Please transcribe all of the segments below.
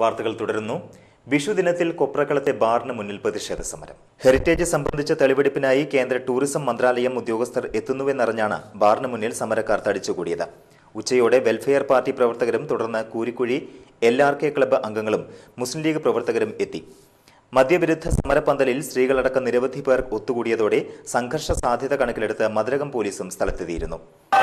വാർത്തകൾ തുടരുന്നു വിഷു ദിനത്തിൽ കൊപ്രക്കളത്തെ ബാറിന് മുന്നിൽ പ്രതിഷേധ സമരം ഹെറിറ്റേജ് സംബന്ധിച്ച തെളിവെടുപ്പിനായി കേന്ദ്ര ടൂറിസം മന്ത്രാലയം ഉദ്യോഗസ്ഥർ എത്തുന്നുവെന്നറിഞ്ഞാണ് ബാറിന് മുന്നിൽ സമരക്കാർ തടിച്ചുകൂടിയത് ഉച്ചയോടെ വെൽഫെയർ പാർട്ടി പ്രവർത്തകരും തുടർന്ന് Koorikkuzhi L R K club അംഗങ്ങളും മുസ്ലിം ലീഗ് പ്രവർത്തകരും എത്തി മദ്യവിരുദ്ധ സമരപന്തലിൽ സ്ത്രീകളടക്കം നിരവധി പേർ ഒത്തുകൂടിയതോടെ സംഘർഷ സാധ്യത കണക്കിലെടുത്ത് മധുരകം പോലീസും സ്ഥലത്തെത്തിയിരുന്നു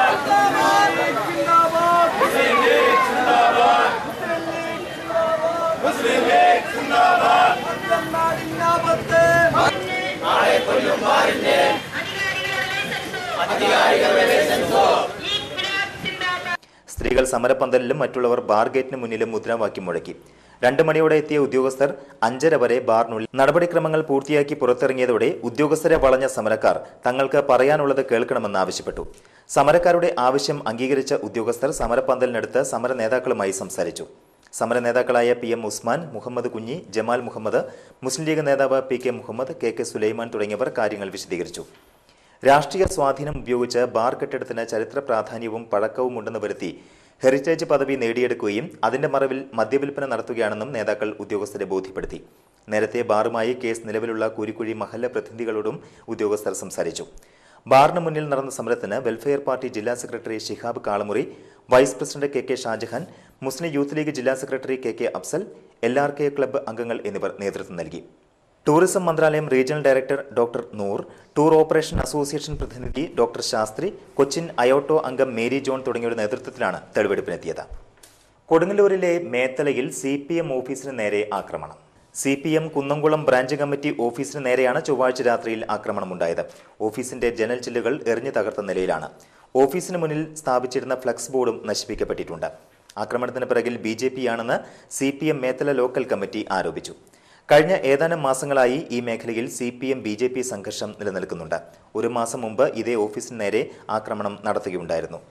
സ്ത്രീകൾ സമരപന്തലിലും മറ്റുള്ളവർ ബാർ ഗേറ്റിന് മുന്നിലും മുദ്രാവാക്യം മുഴക്കി രണ്ടു മണിയോടെ എത്തിയ ഉദ്യോഗസ്ഥർ അഞ്ചര വരെ ബാറിനുള്ളിൽ നടപടിക്രമങ്ങൾ പൂർത്തിയാക്കി പുറത്തിറങ്ങിയതോടെ ഉദ്യോഗസ്ഥരെ വളഞ്ഞ സമരക്കാർ തങ്ങൾക്ക് പറയാനുള്ളത് കേൾക്കണമെന്ന് ആവശ്യപ്പെട്ടു സമരക്കാരുടെ ആവശ്യം അംഗീകരിച്ച ഉദ്യോഗസ്ഥർ സമരപന്തലിനടുത്ത് സമര നേതാക്കളുമായി സംസാരിച്ചു സമര നേതാക്കളായ പി എം ഉസ്മാൻ മുഹമ്മദ് കുഞ്ഞി ജമാൽ മുഹമ്മദ് മുസ്ലിം ലീഗ് നേതാവ് P K Muhammad K K Sulaiman തുടങ്ങിയവർ കാര്യങ്ങൾ വിശദീകരിച്ചു രാഷ്ട്രീയ സ്വാധീനം ഉപയോഗിച്ച് ബാർ കെട്ടിടത്തിന് ചരിത്ര പ്രാധാന്യവും പഴക്കവും ഉണ്ടെന്ന് വരുത്തി ഹെറിറ്റേജ് പദവി നേടിയെടുക്കുകയും അതിന്റെ മറവിൽ മദ്യവിൽപ്പന നടത്തുകയാണെന്നും നേതാക്കൾ ഉദ്യോഗസ്ഥരെ ബോധ്യപ്പെടുത്തി നേരത്തെ ബാറുമായി കേസ് നിലവിലുള്ള കുരിക്കുഴി മഹല്ല പ്രതിനിധികളോടും ഉദ്യോഗസ്ഥർ സംസാരിച്ചു ബാറിന് മുന്നിൽ നടന്ന സമരത്തിന് വെൽഫെയർ പാർട്ടി ജില്ലാ secretary Shihab Kalamuri vice president K K Shajahan Muslim Youth League ജില്ലാ secretary K K Afsal L R K club അംഗങ്ങൾ എന്നിവർ നേതൃത്വം നൽകി ടൂറിസം മന്ത്രാലയം regional director doctor Noor tour operation association പ്രതിനിധി ഡോക്ടർ ശാസ്ത്രി കൊച്ചിൻ അയോട്ടോ അംഗം മേരി ജോൺ തുടങ്ങിയവരുടെ നേതൃത്വത്തിലാണ് തെളിവെടുപ്പിനെത്തിയത് കൊടുങ്ങല്ലൂരിലെ മേത്തലയിൽ സി പി എം ഓഫീസിന് നേരെ ആക്രമണം C P M Kunnamkulam branch committee ഓഫീസിന് നേരെയാണ് ചൊവ്വാഴ്ച രാത്രിയിൽ ആക്രമണമുണ്ടായത് ഓഫീസിന്റെ ജനൽ ചില്ലുകൾ എറിഞ്ഞു തകർത്ത നിലയിലാണ് ഓഫീസിന് മുന്നിൽ സ്ഥാപിച്ചിരുന്ന ഫ്ലക്സ് ബോർഡും നശിപ്പിക്കപ്പെട്ടിട്ടുണ്ട് ആക്രമണത്തിന് പിറകിൽ ബി ജെ പി ആണെന്ന് C P M Methala local committee ആരോപിച്ചു കഴിഞ്ഞ ഏതാനും മാസങ്ങളായി ഈ മേഖലയിൽ C P M B J P സംഘർഷം നിലനിൽക്കുന്നുണ്ട് ഒരു മാസം മുമ്പ് ഇതേ ഓഫീസിന് നേരെ ആക്രമണം നടത്തുകയുണ്ടായിരുന്നു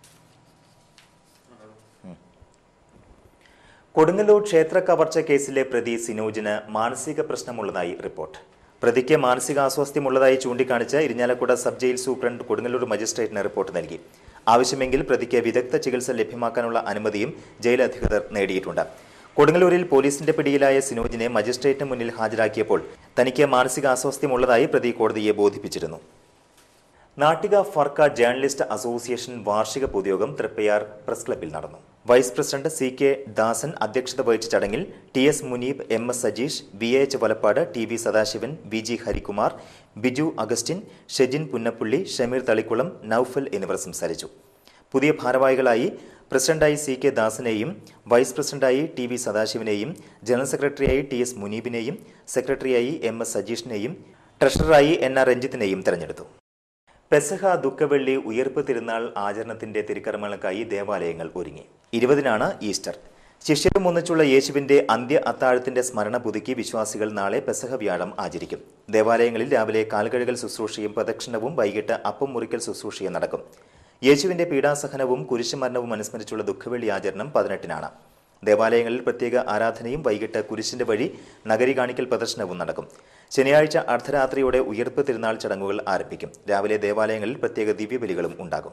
കൊടുങ്ങല്ലൂർ ക്ഷേത്ര കവർച്ച കേസിലെ പ്രതി സിനോജിന് മാനസിക പ്രശ്നമുള്ളതായി റിപ്പോർട്ട് പ്രതിക്ക് മാനസികാസ്വാസ്ഥ്യമുള്ളതായി ചൂണ്ടിക്കാണിച്ച് Irinjalakuda sub jail superintendent Kodungallur മജിസ്ട്രേറ്റിന് റിപ്പോർട്ട് നൽകി ആവശ്യമെങ്കിൽ പ്രതിക്ക് വിദഗ്ധ ചികിത്സ ലഭ്യമാക്കാനുള്ള അനുമതിയും ജയിൽ അധികൃതർ നേടിയിട്ടുണ്ട് കൊടുങ്ങല്ലൂരിൽ പോലീസിന്റെ പിടിയിലായ സിനോജിനെ മജിസ്ട്രേറ്റിന് മുന്നിൽ ഹാജരാക്കിയപ്പോൾ തനിക്ക് മാനസികാസ്വാസ്ഥ്യമുള്ളതായി പ്രതി കോടതിയെ ബോധിപ്പിച്ചിരുന്നു നാട്ടിക ഫർക്ക ജേർണലിസ്റ്റ് അസോസിയേഷൻ വാർഷിക പൊതുയോഗം തൃപ്പയാർ പ്രസ് ക്ലബ്ബിൽ നടന്നു vice president C K Dasan അധ്യക്ഷത വഹിച്ച ചടങ്ങിൽ T S Muneeb M S Sajeesh V H Valappad T V Sadasivan V G Harikumar Biju Augustine Shejin Punnappally Shameer Thalikkulam Noufal എന്നിവർ സംസാരിച്ചു പുതിയ ഭാരവാഹികളായി പ്രസിഡന്റായി സി കെ ദാസിനെയും വൈസ് പ്രസിഡന്റായി ടി വി സദാശിവനെയും ജനറൽ സെക്രട്ടറിയായി ടി എസ് മുനീബിനെയും സെക്രട്ടറിയായി എം എസ് സജീഷിനെയും ട്രഷററായി എൻ ആർ രഞ്ജിത്തിനെയും തെരഞ്ഞെടുത്തു പെസഹ ദുഃഖവെള്ളി ഉയർപ്പ് തിരുനാൾ ആചരണത്തിന്റെ തിരുക്കർമ്മങ്ങൾക്കായി ദേവാലയങ്ങൾ ഒരുങ്ങി ഇരുപതിനാണ് ഈസ്റ്റർ ശിഷ്യരും ഒന്നിച്ചുള്ള യേശുവിന്റെ അന്ത്യ അത്താഴത്തിന്റെ സ്മരണ പുതുക്കി വിശ്വാസികൾ നാളെ പെസഹ വ്യാഴം ആചരിക്കും ദേവാലയങ്ങളിൽ രാവിലെ കാൽകഴുകൽ ശുശ്രൂഷയും പ്രദക്ഷിണവും വൈകിട്ട് അപ്പം മുറിക്കൽ ശുശ്രൂഷയും നടക്കും യേശുവിന്റെ പീഡാസഹനവും കുരിശുമരണവും അനുസ്മരിച്ചുള്ള ദുഃഖവെള്ളി ആചരണം പതിനെട്ടിനാണ് ദേവാലയങ്ങളിൽ പ്രത്യേക ആരാധനയും വൈകിട്ട് കുരിശിന്റെ വഴി നഗരി കാണിക്കൽ പ്രദർശനവും നടക്കും ശനിയാഴ്ച അർദ്ധരാത്രിയോടെ ഉയർപ്പ് തിരുനാൾ ചടങ്ങുകൾ ആരംഭിക്കും രാവിലെ ദേവാലയങ്ങളിൽ പ്രത്യേക ദിവ്യബലികളും ഉണ്ടാകും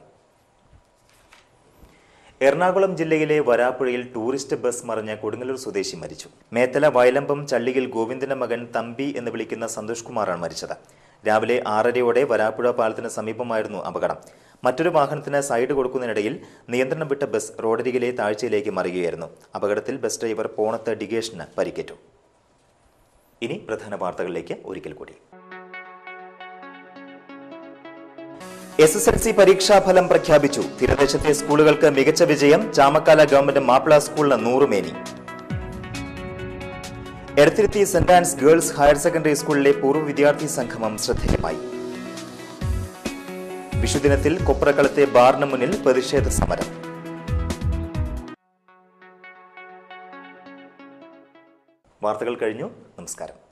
എറണാകുളം ജില്ലയിലെ വരാപ്പുഴയിൽ ടൂറിസ്റ്റ് ബസ് മറിഞ്ഞ കൊടുങ്ങല്ലൂർ സ്വദേശി മരിച്ചു മേത്തല വയലമ്പം ചള്ളിയിൽ ഗോവിന്ദന്റെ മകൻ തമ്പി എന്ന് വിളിക്കുന്ന സന്തോഷ് കുമാറാണ് മരിച്ചത് രാവിലെ ആറരയോടെ വരാപ്പുഴ പാലത്തിന് സമീപമായിരുന്നു അപകടം മറ്റൊരു വാഹനത്തിന് സൈഡ് കൊടുക്കുന്നതിനിടയിൽ നിയന്ത്രണം വിട്ട ബസ് റോഡരികിലെ താഴ്ചയിലേക്ക് മറിയുകയായിരുന്നു അപകടത്തിൽ ബസ് ഡ്രൈവർ പോണത്ത് ഡിഗേഷിന് പരിക്കേറ്റു ഇനി പ്രധാന വാർത്തകളിലേക്ക് ഒരിക്കൽ കൂടി എസ് എസ് എൽ സി പരീക്ഷാഫലം പ്രഖ്യാപിച്ചു തീരദേശത്തെ സ്കൂളുകൾക്ക് മികച്ച വിജയം ചാമക്കാല ഗവൺമെന്റ് മാപ്പിള സ്കൂളിന് നൂറുമേനി Edathiruthy saint Ann's girls higher secondary സ്കൂളിലെ പൂർവ്വ വിദ്യാർത്ഥി സംഗമം ശ്രദ്ധേയമായി വിഷുദിനത്തിൽ കൊപ്രക്കളത്തെ ബാറിന് മുന്നിൽ പ്രതിഷേധ സമരം വാർത്തകൾ കഴിഞ്ഞു നമസ്കാരം